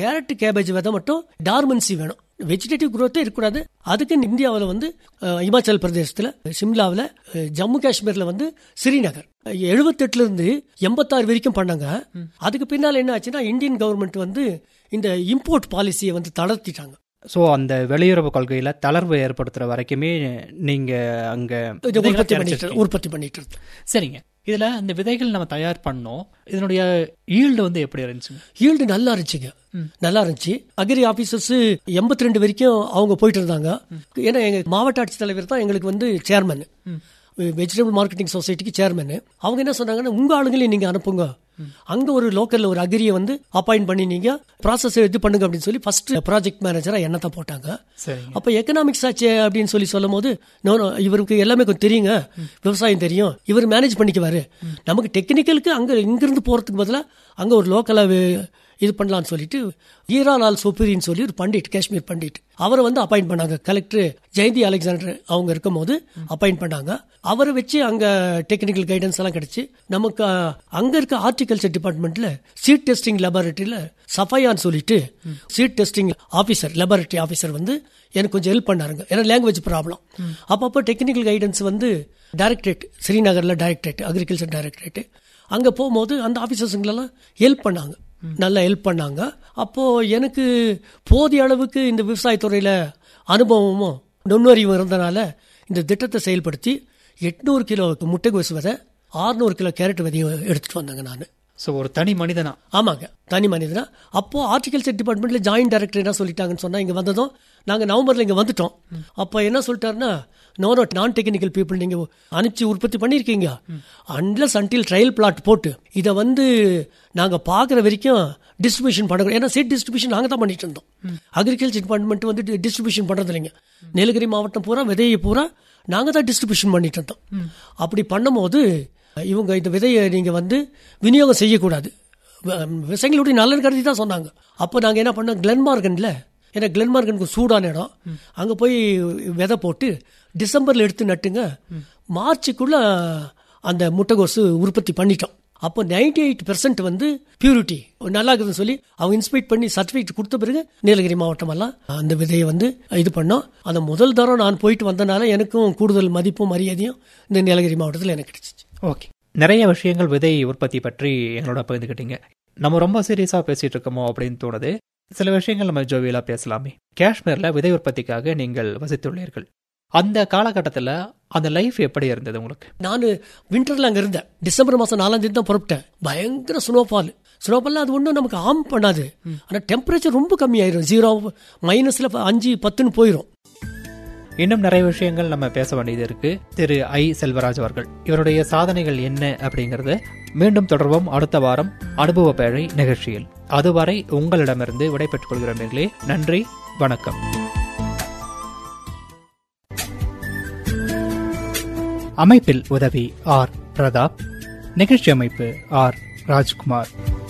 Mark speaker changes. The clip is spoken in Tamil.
Speaker 1: கேரட் கேபேஜ் விதை மட்டும் டார்மன்சி வேணும் வெஜிடேட்டிவ் growth இருக்கக்கூடாது அதுக்கு இந்தியாவில் வந்து அஹ், இமாச்சல் பிரதேசத்தில் சிம்லாவில் அஹ், ஜம்மு காஷ்மீரில் வந்து ஸ்ரீநகர் எழுபத்தெட்டுல இருந்து எண்பத்தாறு வரைக்கும் பண்ணாங்க அதுக்கு பின்னால் என்ன ஆச்சுன்னா இந்தியன் கவர்மெண்ட் வந்து இந்த இம்போர்ட் பாலிசியை வந்து தளர்த்திட்டாங்க
Speaker 2: ஸோ அந்த வெளியுறவு கொள்கையில தளர்வு ஏற்படுத்துற வரைக்குமே நீங்க அங்க
Speaker 1: இதை
Speaker 2: விதைகளை
Speaker 1: உற்பத்தி பண்ணிட்டு
Speaker 2: தயாரிச்சிருக்கீங்க.
Speaker 1: உற்பத்தி பண்ணிட்டு இருக்கு
Speaker 3: சரிங்க இதுல அந்த விதைகள் நம்ம தயார் பண்ணோம் இதனுடைய ஈல்டு வந்து எப்படி இருந்துச்சுங்க
Speaker 1: ஈல்டு நல்லா இருந்துச்சுங்க நல்லா இருந்துச்சு அக்ரி ஆபீசர்ஸ் எண்பத்தி ரெண்டு வரைக்கும் அவங்க போயிட்டு இருந்தாங்க ஏன்னா எங்க மாவட்ட ஆட்சித்தலைவர் தான் எங்களுக்கு வந்து சேர்மன் வெஜிடபிள் மார்க்கெட்டிங் சொசைட்டிக்கு சேர்மன் அவங்க என்ன சொன்னாங்கன்னா உங்க ஆளுங்களையும் நீங்க அனுப்புங்க அங்க ஒரு லோக்கல்ல ஒரு அக்ரியை வந்து அப்பாயிண்ட் பண்ணி நீங்க ப்ராசஸ் இது பண்ணுங்க அப்படின்னு சொல்லி ஃபர்ஸ்ட் ப்ராஜெக்ட் மேனேஜரா என்னத்தை போட்டாங்க
Speaker 3: சரிங்க
Speaker 1: அப்ப எக்கனாமிக்ஸ் ஆச்சு அப்படின்னு சொல்லி சொல்லும் போது no, no, இவருக்கு எல்லாமே கொஞ்சம் தெரியுங்க விவசாயம் தெரியும் இவர் மேனேஜ் பண்ணிக்குவாரு நமக்கு டெக்னிக்கலுக்கு அங்க இங்கிருந்து போறதுக்கு பதிலா அங்க ஒரு லோக்கலா இது பண்ணலாம்னு சொல்லிட்டு ஈராலால் சொப்பிரின்னு சொல்லி ஒரு பண்டிட் காஷ்மீர் பண்டிட் அவரை வந்து அப்பாயிண்ட் பண்ணாங்க கலெக்டர் ஜெயந்தி அலெக்சாண்டர் அவங்க இருக்கும் போது அப்பாயிண்ட் பண்ணாங்க அவரை வச்சு அங்க டெக்னிக்கல் கைடன்ஸ் எல்லாம் கிடைச்சு நமக்கு அஹ், அங்க இருக்க ஹார்டிகல்ச்சர் டிபார்ட்மெண்ட்ல சீட் டெஸ்டிங் லெபார்டரியில சஃபையான்னு சொல்லிட்டு seed testing officer laboratory officer வந்து எனக்கு கொஞ்சம் ஹெல்ப் பண்ணாருங்க ஏன்னா லாங்குவேஜ் ப்ராப்ளம் அப்பப்போ டெக்னிக்கல் கைடன்ஸ் வந்து டைரக்டரேட் ஸ்ரீநகர்ல டைரக்டரேட் அக்ரிகல்ச்சர் டைரக்டரேட் அங்க போகும்போது அந்த ஆஃபீஸர்ஸுங்களெல்லாம் ஹெல்ப் பண்ணாங்க நல்லா ஹெல்ப் பண்ணாங்க அப்போ எனக்கு போதிய அளவுக்கு இந்த விவசாயத்துறையில அனுபவமும் நுண்ணறிவும் இருந்தனால இந்த திட்டத்தை செயல்படுத்தி எட்நூறு கிலோ முட்டைகோசு விதை ஆறுநூறு கிலோ கேரட் விதையை எடுத்துட்டு வந்தாங்க நான்
Speaker 3: ஸோ ஒரு தனி மனிதனா
Speaker 1: ஆமாங்க தனி மனிதனா அப்போ ஹார்டிகல்ச்சர் டிபார்ட்மெண்ட்ல ஜாயின்ட் டைரக்டர் என்ன சொல்லிட்டாங்கன்னு சொன்னா இங்க வந்ததும் நாங்க நவம்பர்ல இங்க வந்துட்டோம் அப்ப என்ன சொல்லிட்டாருன்னா no not non technical people நீங்க அனுப்பிச்சு உற்பத்தி பண்ணிருக்கீங்க அன்லஸ் அன்டில் ட்ரையல் பிளாட் போட்டு இதை வந்து நாங்க பாக்குற வரைக்கும் டிஸ்ட்ரிபியூஷன் பண்ண ஏன்னா சீட் டிஸ்ட்ரிபியூஷன் நாங்க தான் பண்ணிட்டு இருந்தோம் அக்ரிகல்ச்சர் டிபார்ட்மெண்ட் வந்து டிஸ்ட்ரிபியூஷன் பண்றது இல்லைங்க நீலகிரி மாவட்டம் பூரா விதையை பூரா நாங்க தான் டிஸ்ட்ரிபியூஷன் பண்ணிட்டு இருந்தோம் அப்படி பண்ணும்போது இவங்க இந்த விதையை நீங்க வந்து விநியோகம் செய்யக்கூடாது வ- விவசாயிகளுடைய நலன் கருதி தான் சொன்னாங்க அப்போ நாங்கள் என்ன பண்ணோம் கிளென்மார்கன்ல ஏன்னா கிளென்மார்கனுக்கு சூடான இடம் அங்கே போய் விதை போட்டு டிசம்பரில் எடுத்து நட்டுங்க மார்ச்சுக்குள்ள அந்த முட்டைகோசு உற்பத்தி பண்ணிட்டோம் அப்போ நைன்டி எயிட் பெர்சன்ட் வந்து பியூரிட்டி நல்லா இருக்குதுன்னு சொல்லி அவங்க இன்ஸ்பெக்ட் பண்ணி சர்டிஃபிகேட் கொடுத்த பிறகு நீலகிரி மாவட்டம் எல்லாம் அந்த விதையை வந்து இது பண்ணோம் அந்த முதல் தரம் நான் போயிட்டு வந்தனால எனக்கும் கூடுதல் மதிப்பும் மரியாதையும் இந்த நீலகிரி மாவட்டத்தில் எனக்கு கிடைச்சிச்சு
Speaker 2: ஓகே நிறைய விஷயங்கள் விதை உற்பத்தி பற்றி எங்களோட பகிர்ந்துக்கிட்டீங்க நம்ம ரொம்ப சீரியஸா பேசிட்டு இருக்கோமோ அப்படின்னு தோணுது சில விஷயங்கள் நம்ம ஜோவியலா பேசலாமே காஷ்மீர்ல விதை உற்பத்திக்காக நீங்கள் வசித்துள்ளீர்கள் அந்த காலகட்டத்துல அந்த லைஃப் எப்படி இருந்தது உங்களுக்கு
Speaker 1: நான் விண்டர்ல அங்க இருந்தேன் டிசம்பர் மாசம் நாலாம் தேதி தான் புறப்பட்டேன் பயங்கர ஸ்னோஃபால் ஸ்னோஃபால் அது ஒன்றும் நமக்கு ஆம் பண்ணாது ஆனா டெம்பரேச்சர் ரொம்ப கம்மியாயிரும் ஜீரோ மைனஸ்ல அஞ்சு பத்துன்னு போயிடும்
Speaker 2: இன்னும் நிறைய விஷயங்கள் நம்ம பேச வேண்டியது இருக்கு திரு ஐ செல்வராஜ் அவர்கள் இவருடைய சாதனைகள் என்ன அப்படிங்கறத மீண்டும் தொடர்வோம் அடுத்த வாரம் அனுபவ பேழை நிகழ்ச்சியில் அதுவரை உங்களிடமிருந்து விடைபெற்றுக் கொள்கிறேன் நேர்களே. நன்றி வணக்கம் அமைப்பில் உதவி ஆர் பிரதாப் நிகழ்ச்சி அமைப்பு ஆர் ராஜ்குமார்